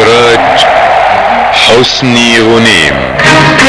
إخراج حسني غنيم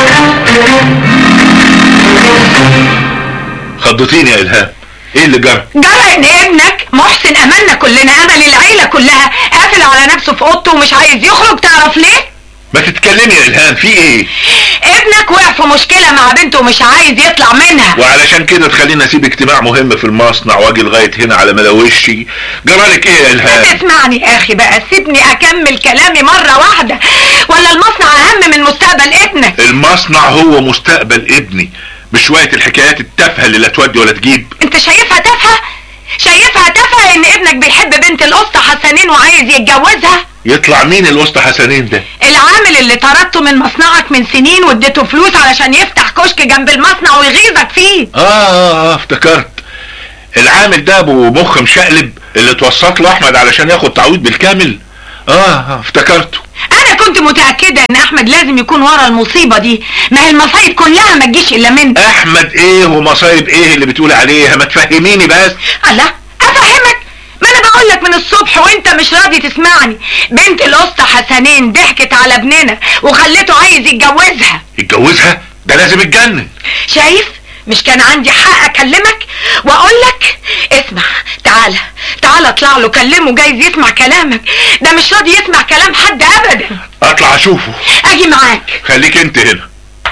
خضتيني يا الهام ايه اللي جرى جرى ان ابنك محسن املنا كلنا امل العيله كلها قافل على نفسه في اوضته ومش عايز يخرج تعرف ليه ما تتكلمي يا الهام في ايه ابنك وقع في مشكله مع بنته ومش عايز يطلع منها وعلشان كده تخليني اسيب اجتماع مهم في المصنع واجي لغايه هنا على ملاوشي جرالك ايه يا الهام اسمعني يا اخي بقى سيبني اكمل كلامي مره واحده ولا المصنع اهم من مستقبل ابنك المصنع هو مستقبل ابني مش شويه الحكايات التافهه اللي لا تودي ولا تجيب انت شايفها تافهه شايفها تافهه ان ابنك بيحب بنت القسطى حسنين وعايز يتجوزها يطلع مين الوسطى حسنين ده العامل اللي طردته من مصنعك من سنين واديته فلوس علشان يفتح كشك جنب المصنع ويغيظك فيه آه, اه اه افتكرت العامل ده ابو مخ مشقلب اللي اتوسط له احمد علشان ياخد تعويض بالكامل اه, آه افتكرته انا كنت متاكده ان احمد لازم يكون ورا المصيبه دي ما هي المصايب كلها ما تجيش الا منه احمد ايه ومصايب ايه اللي بتقول عليها ما تفهميني بس الله افهمك ما انا بقول لك من الصبح وانت مش راضي تسمعني بنت القسطى حسنين ضحكت على ابننا وخلته عايز يتجوزها يتجوزها ده لازم يتجنن شايف مش كان عندي حق اكلمك واقول لك اسمع تعالى تعالى اطلع له كلمه جايز يسمع كلامك ده مش راضي يسمع كلام حد ابدا اطلع اشوفه اجي معاك خليك انت هنا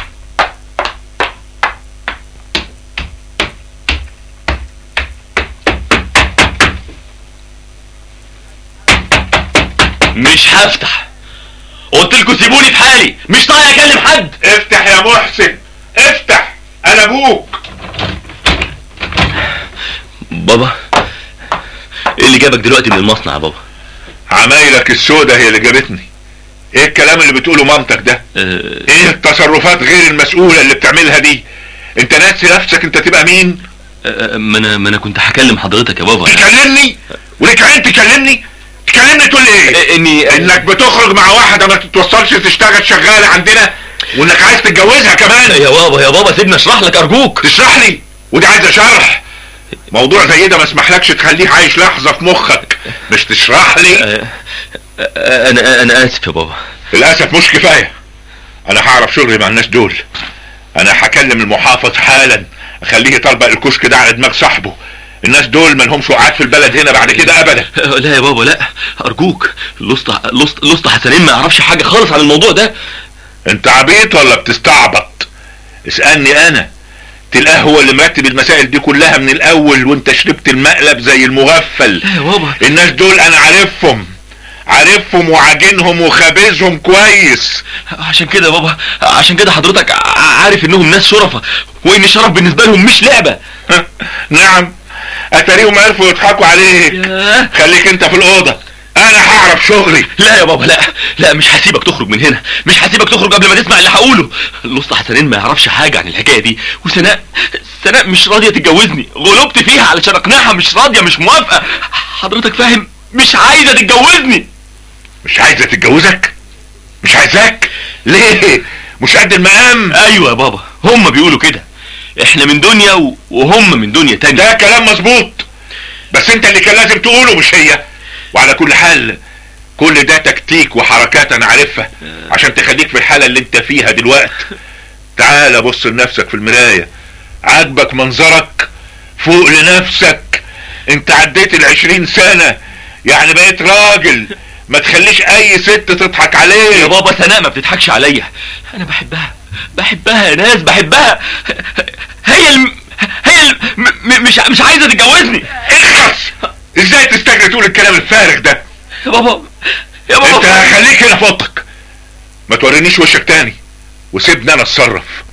مش هفتح قلت لكم سيبوني في حالي مش طايق اكلم حد افتح يا محسن افتح انا ابوك بابا ايه اللي جابك دلوقتي من المصنع يا بابا عمايلك السودة هي اللي جابتني ايه الكلام اللي بتقوله مامتك ده أه ايه التصرفات غير المسؤولة اللي بتعملها دي انت ناسي نفسك انت تبقى مين أه ما انا ما انا كنت هكلم حضرتك يا بابا تكلمني وليك عين تكلمني تكلمني تقول ايه أه اني انك بتخرج مع واحدة ما تتوصلش تشتغل شغالة عندنا وانك عايز تتجوزها كمان يا بابا يا بابا سيبني اشرح لك ارجوك تشرح لي ودي عايزة شرح موضوع زي ده ما اسمحلكش تخليه عايش لحظة في مخك مش تشرح لي أه أه انا انا اسف يا بابا للأسف مش كفاية أنا هعرف شغلي مع الناس دول أنا هكلم المحافظ حالا أخليه يطلبق الكشك ده على دماغ صاحبه الناس دول مالهمش وقعات في البلد هنا بعد كده أبدا لا يا بابا لا ارجوك الاسطى الاسطى الاسطى حسنين ما يعرفش حاجه خالص عن الموضوع ده أنت عبيط ولا بتستعبط اسألني أنا تلقاه هو اللي مرتب المسائل دي كلها من الأول وأنت شربت المقلب زي المغفل لا يا بابا الناس دول أنا عارفهم عارفهم وعاجنهم وخابزهم كويس عشان كده يا بابا عشان كده حضرتك ع- عارف انهم ناس شرفة وان الشرف بالنسبة لهم مش لعبة نعم اتاريهم عرفوا يضحكوا عليك ياه. خليك انت في الأوضة أنا هعرف شغلي لا يا بابا لا لا مش هسيبك تخرج من هنا مش هسيبك تخرج قبل ما تسمع اللي هقوله الاسطى حسنين ما يعرفش حاجة عن الحكاية دي وسناء سناء مش راضية تتجوزني غلبت فيها علشان اقنعها مش راضية مش موافقة حضرتك فاهم مش عايزة تتجوزني مش عايزة تتجوزك مش عايزاك ليه مش قد المقام ايوه يا بابا هم بيقولوا كده احنا من دنيا و- وهم من دنيا تانية ده كلام مظبوط بس انت اللي كان لازم تقوله مش هي وعلى كل حال كل ده تكتيك وحركات انا عارفها عشان تخليك في الحالة اللي انت فيها دلوقتي تعال بص لنفسك في المراية عاجبك منظرك فوق لنفسك انت عديت العشرين سنة يعني بقيت راجل ما تخليش اي ست تضحك يا عليك بابا سناء ما بتضحكش عليا انا بحبها بحبها يا ناس بحبها هي الم... هي الم... م... مش مش عايزه تتجوزني اخلص ازاي تستجري تقول الكلام الفارغ ده يا بابا يا انت بابا خليك هنا في اوضتك ما تورينيش وشك تاني وسيبني انا اتصرف